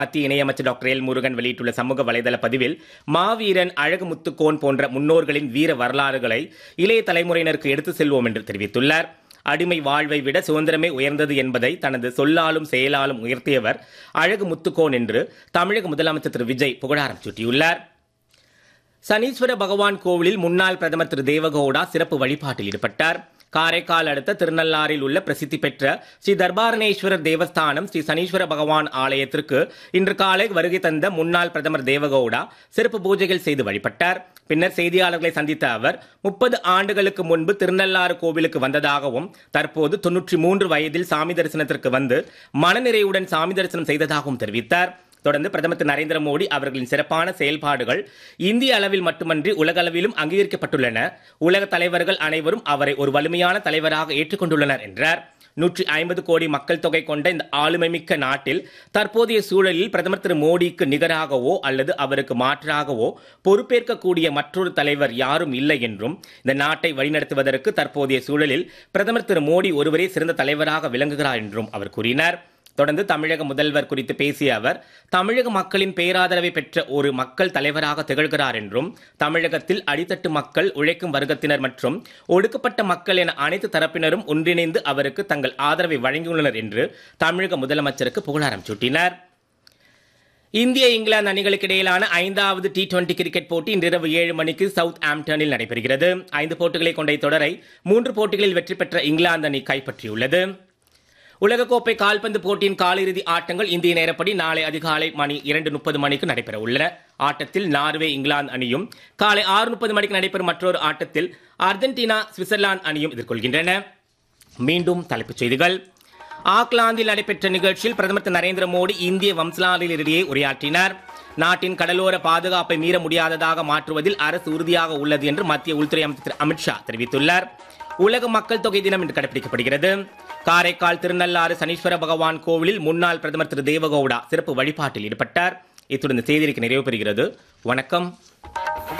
மத்திய இணையமைச்சர் doctor L Murugan வெளியிட்டுள்ள சமூக வலைதள பதிவில் மாவீரன் அழகு முத்துக்கோன் போன்ற முன்னோர்களின் வீர வரலாறுகளை இளைய தலைமுறையினருக்கு எடுத்து செல்வோம் என்று தெரிவித்துள்ளார் அடிமை வாழ்வை விட சுதந்திரமே உயர்ந்தது என்பதை தனது சொல்லாலும் செயலாலும் உயர்த்தியவர் அழகு முத்துக்கோன் என்று தமிழக முதலமைச்சர் திரு விஜய் புகழாரம் சூட்டியுள்ளார் சனீஸ்வர பகவான் கோவிலில் முன்னாள் பிரதமர் திரு தேவகவுடா சிறப்பு வழிபாட்டில் ஈடுபட்டார் காரைக்கால் அடுத்த திருநள்ளாறில் உள்ள பிரசித்தி பெற்ற ஸ்ரீ தர்பாரணேஸ்வரர் தேவஸ்தானம் ஸ்ரீ சனீஸ்வர பகவான் ஆலயத்திற்கு இன்று காலை வருகை தந்த முன்னாள் பிரதமர் தேவகவுடா சிறப்பு பூஜைகள் செய்து வழிபட்டார் பின்னர் செய்தியாளர்களை சந்தித்த அவர் முப்பது ஆண்டுகளுக்கு முன்பு திருநள்ளாறு கோவிலுக்கு வந்ததாகவும் தற்போது தொன்னூற்றி மூன்று வயதில் சாமி தரிசனத்திற்கு வந்து மனநிறைவுடன் சாமி தரிசனம் செய்ததாகவும் தெரிவித்தார் தொடர்ந்து பிரதமர் திரு நரேந்திர மோடி அவர்களின் சிறப்பான செயல்பாடுகள் இந்திய அளவில் மட்டுமன்றி உலக அளவிலும் அங்கீகரிக்கப்பட்டுள்ளன உலக தலைவர்கள் அனைவரும் அவரை ஒரு வலிமையான தலைவராக ஏற்றுக்கொண்டுள்ளனர் என்றார் நூற்றி ஐம்பது கோடி மக்கள் தொகை கொண்ட இந்த ஆளுமைமிக்க நாட்டில் தற்போதைய சூழலில் பிரதமர் திரு மோடிக்கு நிகராகவோ அல்லது அவருக்கு மாற்றாகவோ பொறுப்பேற்கக்கூடிய மற்றொரு தலைவர் யாரும் இல்லை என்றும் இந்த நாட்டை வழிநடத்துவதற்கு தற்போதைய சூழலில் பிரதமர் திரு மோடி ஒருவரே சிறந்த தலைவராக விளங்குகிறார் என்றும் அவர் கூறினார் தொடர்ந்து தமிழக முதல்வர் குறித்து பேசிய அவர் தமிழக மக்களின் பேராதரவை பெற்ற ஒரு மக்கள் தலைவராக திகழ்கிறார் என்றும் தமிழகத்தில் அடித்தட்டு மக்கள் உழைக்கும் வர்க்கத்தினர் மற்றும் ஒடுக்கப்பட்ட மக்கள் என அனைத்து தரப்பினரும் ஒன்றிணைந்து அவருக்கு தங்கள் ஆதரவை வழங்கியுள்ளனர் என்று தமிழக முதலமைச்சருக்கு புகழாரம் சூட்டினார் இந்திய இங்கிலாந்து அணிகளுக்கு இடையிலான ஐந்தாவது டி டுவெண்டி கிரிக்கெட் போட்டி இன்றிரவு ஏழு மணிக்கு சவுத் ஆம்டனில் நடைபெறுகிறது ஐந்து போட்டிகளை கொண்ட தொடரை மூன்று போட்டிகளில் வெற்றி பெற்ற இங்கிலாந்து அணி கைப்பற்றியுள்ளது உலகக்கோப்பை கால்பந்து போட்டியின் காலிறுதி ஆட்டங்கள் இந்திய நேரப்படி நாளை அதிகாலை மணி இரண்டு முப்பது மணிக்கு நடைபெற உள்ளன ஆட்டத்தில் நார்வே இங்கிலாந்து அணியும் காலை ஆறு முப்பது மணிக்கு நடைபெறும் மற்றொரு ஆட்டத்தில் அர்ஜென்டினா சுவிட்சர்லாந்து அணியும் எதிர்கொள்கின்றன மீண்டும் தலைப்புச் செய்திகள் ஆக்லாந்தில் நடைபெற்ற நிகழ்ச்சியில் பிரதமர் திரு நரேந்திர மோடி இந்திய வம்சலாரிடையே உரையாற்றினார் நாட்டின் கடலோர பாதுகாப்பை மீற முடியாததாக மாற்றுவதில் அரசு உறுதியாக உள்ளது என்று மத்திய உள்துறை அமைச்சர் திரு அமித்ஷா தெரிவித்துள்ளார் உலக மக்கள் தொகை தினம் இன்று கடைபிடிக்கப்படுகிறது காரைக்கால் திருநள்ளாறு சனீஸ்வர பகவான் கோவிலில் முன்னாள் பிரதமர் திரு தேவகவுடா சிறப்பு வழிபாட்டில் ஈடுபட்டார் இத்துடன் இந்த செய்திக்கு நிறைவு பெறுகிறது வணக்கம்